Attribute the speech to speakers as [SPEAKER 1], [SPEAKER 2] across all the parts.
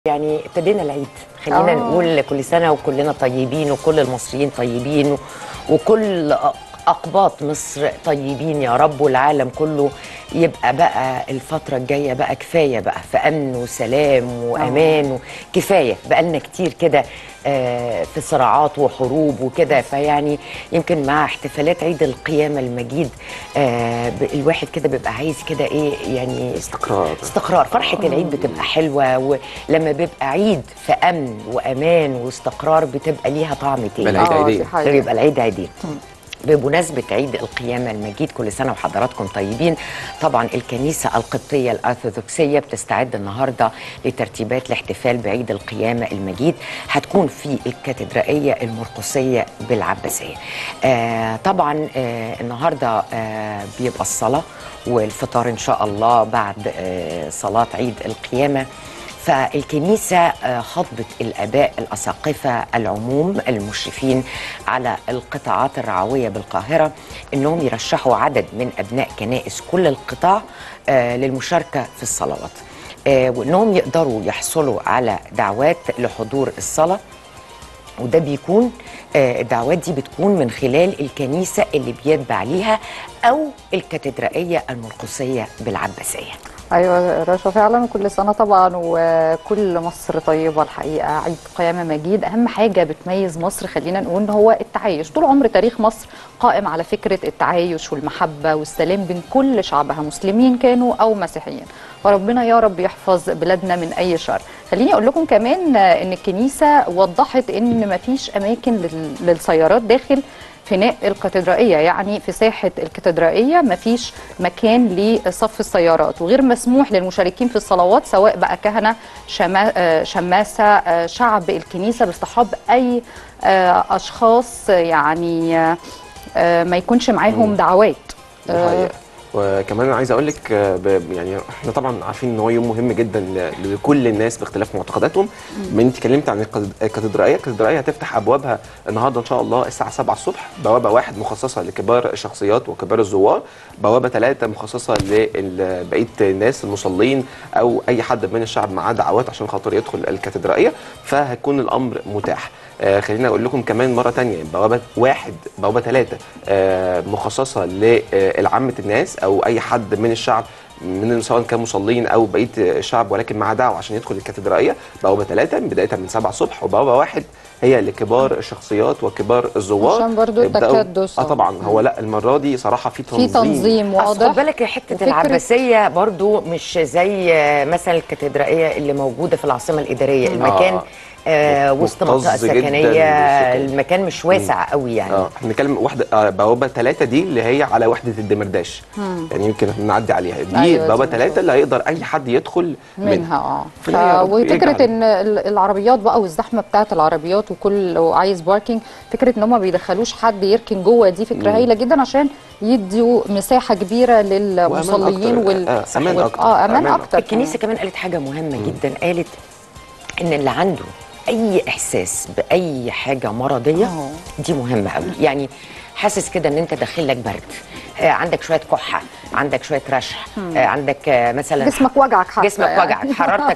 [SPEAKER 1] يعني ابتدينا العيد خلينا
[SPEAKER 2] آه.
[SPEAKER 1] نقول كل سنه وكلنا طيبين وكل المصريين طيبين و- وكل أ- اقباط مصر طيبين يا رب والعالم كله يبقى بقى الفتره الجايه بقى كفايه بقى في امن وسلام وامان كفايه بقى لنا كتير كده آه، في صراعات وحروب وكده فيعني يمكن مع احتفالات عيد القيامه المجيد آه، ب- الواحد كده بيبقى عايز كده ايه يعني
[SPEAKER 3] استقرار
[SPEAKER 1] استقرار فرحة العيد بتبقى حلوة ولما بيبقى عيد في أمن وأمان واستقرار بتبقى ليها طعم تاني
[SPEAKER 3] العيد
[SPEAKER 2] آه،
[SPEAKER 3] عيدين.
[SPEAKER 2] دي حقيقة.
[SPEAKER 1] بيبقى العيد عيدين بمناسبة عيد القيامة المجيد كل سنة وحضراتكم طيبين طبعا الكنيسة القبطية الأرثوذكسية بتستعد النهاردة لترتيبات الاحتفال بعيد القيامة المجيد هتكون في الكاتدرائية المرقسية بالعباسية آه طبعا آه النهاردة آه بيبقى الصلاة والفطار إن شاء الله بعد آه صلاة عيد القيامة فالكنيسة آه، خاطبت الآباء الأساقفة العموم المشرفين على القطاعات الرعوية بالقاهرة أنهم يرشحوا عدد من أبناء كنائس كل القطاع آه، للمشاركة في الصلوات آه، وأنهم يقدروا يحصلوا على دعوات لحضور الصلاة وده بيكون آه، الدعوات دي بتكون من خلال الكنيسة اللي بيتبع ليها أو الكاتدرائية المرقسية بالعباسية
[SPEAKER 2] ايوه رشا فعلا كل سنه طبعا وكل مصر طيبه الحقيقه عيد قيامه مجيد اهم حاجه بتميز مصر خلينا نقول ان هو التعايش طول عمر تاريخ مصر قائم على فكره التعايش والمحبه والسلام بين كل شعبها مسلمين كانوا او مسيحيين فربنا يا رب يحفظ بلادنا من اي شر خليني اقول لكم كمان ان الكنيسه وضحت ان مفيش اماكن لل- للسيارات داخل فناء الكاتدرائيه يعني في ساحه الكاتدرائيه مفيش مكان لصف السيارات وغير مسموح للمشاركين في الصلوات سواء بقى كهنه شما آه، شماسه آه، شعب الكنيسه باصطحاب اي آه، اشخاص يعني آه، آه، ما يكونش معاهم دعوات
[SPEAKER 3] دي حقيقة. وكمان انا عايز اقول لك آه، ب- يعني احنا طبعا عارفين ان هو يوم مهم جدا ل- لكل الناس باختلاف معتقداتهم من انت اتكلمت عن الكاتد- الكاتدرائيه الكاتدرائيه هتفتح ابوابها النهارده ان شاء الله الساعه 7 الصبح بوابه واحد مخصصه لكبار الشخصيات وكبار الزوار بوابه ثلاثه مخصصه لبقيه الناس المصلين او اي حد من الشعب معاه دعوات عشان خاطر يدخل الكاتدرائيه فهيكون الامر متاح آه خليني اقول لكم كمان مره تانية بوابه واحد بوابه ثلاثه آه مخصصه لعامه الناس او اي حد من الشعب من سواء كان مصلين او بقيه الشعب ولكن معاه دعوه عشان يدخل الكاتدرائيه بوابه ثلاثه بدايه من 7 الصبح وبوابه واحد هي لكبار الشخصيات وكبار الزوار
[SPEAKER 2] عشان برضو
[SPEAKER 3] يبدأوا-
[SPEAKER 2] التكدس.
[SPEAKER 3] اه طبعا هو لا المره دي صراحه في
[SPEAKER 2] في
[SPEAKER 3] تنظيم
[SPEAKER 2] تنظيم
[SPEAKER 1] أصل خد
[SPEAKER 2] واضح
[SPEAKER 1] بالك حته
[SPEAKER 2] وفكرة-
[SPEAKER 1] العباسيه برضو مش زي آه، مثلا الكاتدرائيه اللي موجوده في العاصمه الاداريه المكان
[SPEAKER 3] آه.
[SPEAKER 1] آه وسط
[SPEAKER 3] مكتظ
[SPEAKER 1] منطقه
[SPEAKER 3] جداً
[SPEAKER 1] سكنيه
[SPEAKER 3] بالسكان.
[SPEAKER 1] المكان مش واسع قوي يعني
[SPEAKER 3] اه احنا بنتكلم واحده آه بوابه ثلاثه دي اللي هي على وحده الدمرداش يعني يمكن احنا نعدي عليها دي
[SPEAKER 2] أيوة،
[SPEAKER 3] بوابه
[SPEAKER 2] دي
[SPEAKER 3] ثلاثه اللي هيقدر اي حد يدخل
[SPEAKER 2] منها اه ف...
[SPEAKER 3] فهي رب
[SPEAKER 2] وفكره
[SPEAKER 3] يجعل.
[SPEAKER 2] ان ال- العربيات بقى والزحمه بتاعه العربيات وكل لو عايز باركينج فكره ان هم ما بيدخلوش حد يركن جوه دي فكره هايله جدا عشان يدوا مساحه كبيره للمصلين
[SPEAKER 3] أكتر.
[SPEAKER 2] وال
[SPEAKER 3] آه، أمان
[SPEAKER 2] وال-
[SPEAKER 3] أكتر.
[SPEAKER 2] اه امان
[SPEAKER 3] أمان
[SPEAKER 2] اكتر
[SPEAKER 1] الكنيسه كمان قالت حاجه مهمه جدا قالت ان اللي عنده اي احساس باي حاجه مرضيه
[SPEAKER 2] آه.
[SPEAKER 1] دي مهمه قوي يعني حاسس كده ان انت داخل لك برد آه عندك شويه كحه عندك شويه رشح آه عندك آه مثلا
[SPEAKER 2] جسمك وجعك حتى
[SPEAKER 1] جسمك
[SPEAKER 2] يعني.
[SPEAKER 1] وجعك حرارتك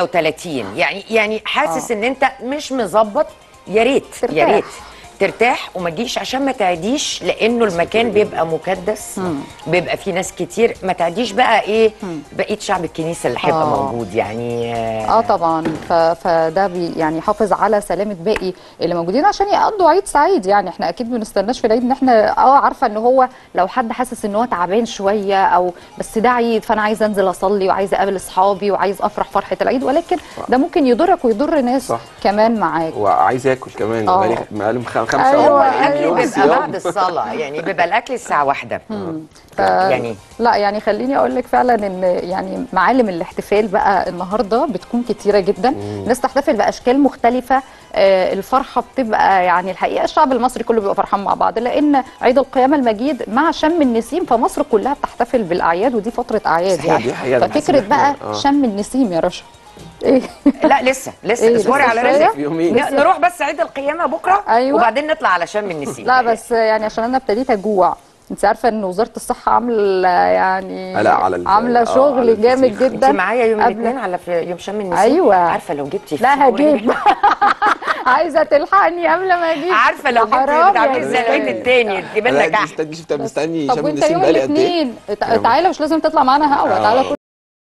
[SPEAKER 1] 38 يعني يعني حاسس ان انت مش مظبط يا ريت يا
[SPEAKER 2] ترتاح.
[SPEAKER 1] ريت ترتاح وما تجيش عشان ما تعديش لانه المكان بيبقى مكدس بيبقى فيه ناس كتير ما تعديش بقى ايه بقيه شعب الكنيسه اللي هيبقى
[SPEAKER 2] آه.
[SPEAKER 1] موجود يعني
[SPEAKER 2] اه طبعا ف... فده بي يعني يحافظ على سلامه باقي اللي موجودين عشان يقضوا عيد سعيد يعني احنا اكيد ما بنستناش في العيد ان احنا اه عارفه ان هو لو حد حاسس ان هو تعبان شويه او بس ده عيد فانا عايزه انزل اصلي وعايزه اقابل اصحابي وعايز افرح فرحه العيد ولكن ده ممكن يضرك ويضر ناس
[SPEAKER 3] صح.
[SPEAKER 2] كمان معاك
[SPEAKER 3] وعايز ياكل كمان
[SPEAKER 2] آه.
[SPEAKER 3] بقالي بقالي خ- خمسه
[SPEAKER 2] أيوة،
[SPEAKER 3] أو
[SPEAKER 1] الاكل
[SPEAKER 2] أيوة.
[SPEAKER 1] بيبقى
[SPEAKER 3] صيام.
[SPEAKER 1] بعد الصلاه يعني بيبقى الاكل الساعه واحدة
[SPEAKER 2] ف...
[SPEAKER 1] يعني
[SPEAKER 2] لا يعني خليني اقول لك فعلا ان يعني معالم الاحتفال بقى النهارده بتكون كتيره جدا الناس تحتفل باشكال مختلفه آه، الفرحه بتبقى يعني الحقيقه الشعب المصري كله بيبقى فرحان مع بعض لان عيد القيامه المجيد مع شم النسيم فمصر كلها بتحتفل بالاعياد ودي فتره اعياد
[SPEAKER 3] صحيح،
[SPEAKER 2] يعني
[SPEAKER 3] دي حقيقة، أنا بحس
[SPEAKER 2] ففكره
[SPEAKER 3] إن إحنا-
[SPEAKER 2] بقى
[SPEAKER 3] آه.
[SPEAKER 2] شم النسيم يا رشا ايه
[SPEAKER 1] لا لسه لسه
[SPEAKER 2] إيه،
[SPEAKER 1] اصبري
[SPEAKER 2] لسه
[SPEAKER 1] على
[SPEAKER 2] شوية؟
[SPEAKER 1] رزق
[SPEAKER 3] في يومين.
[SPEAKER 1] ن- نروح بس عيد القيامه بكره
[SPEAKER 2] أيوة.
[SPEAKER 1] وبعدين نطلع على شم النسيم
[SPEAKER 2] لا بس يعني عشان انا ابتديت اجوع انت عارفه ان وزاره الصحه عامله يعني
[SPEAKER 3] لا، على ال-
[SPEAKER 2] عامله
[SPEAKER 3] آه،
[SPEAKER 2] شغل
[SPEAKER 3] على
[SPEAKER 2] جامد
[SPEAKER 3] الفسيخ.
[SPEAKER 2] جدا
[SPEAKER 1] انت معايا يوم
[SPEAKER 2] قبل-
[SPEAKER 1] الاثنين على في يوم شم النسيم
[SPEAKER 2] أيوة.
[SPEAKER 1] عارفه لو جبتي
[SPEAKER 2] لا
[SPEAKER 1] فسيخ
[SPEAKER 2] هجيب عايزه تلحقني قبل ما اجيب
[SPEAKER 1] عارفه لو جبتي
[SPEAKER 2] حرام
[SPEAKER 1] بتاع
[SPEAKER 2] يا
[SPEAKER 1] الزيت
[SPEAKER 2] إسماعيل.
[SPEAKER 1] التاني تجيب
[SPEAKER 3] انا
[SPEAKER 1] لنا
[SPEAKER 3] قاعد
[SPEAKER 1] كحك
[SPEAKER 3] مستني شفت مستني
[SPEAKER 2] طب
[SPEAKER 3] شم
[SPEAKER 2] وانت
[SPEAKER 3] النسيم
[SPEAKER 2] يوم
[SPEAKER 3] بقالي قد ايه
[SPEAKER 2] الاثنين تعالى مش لازم تطلع معانا هوا تعالى
[SPEAKER 3] آه.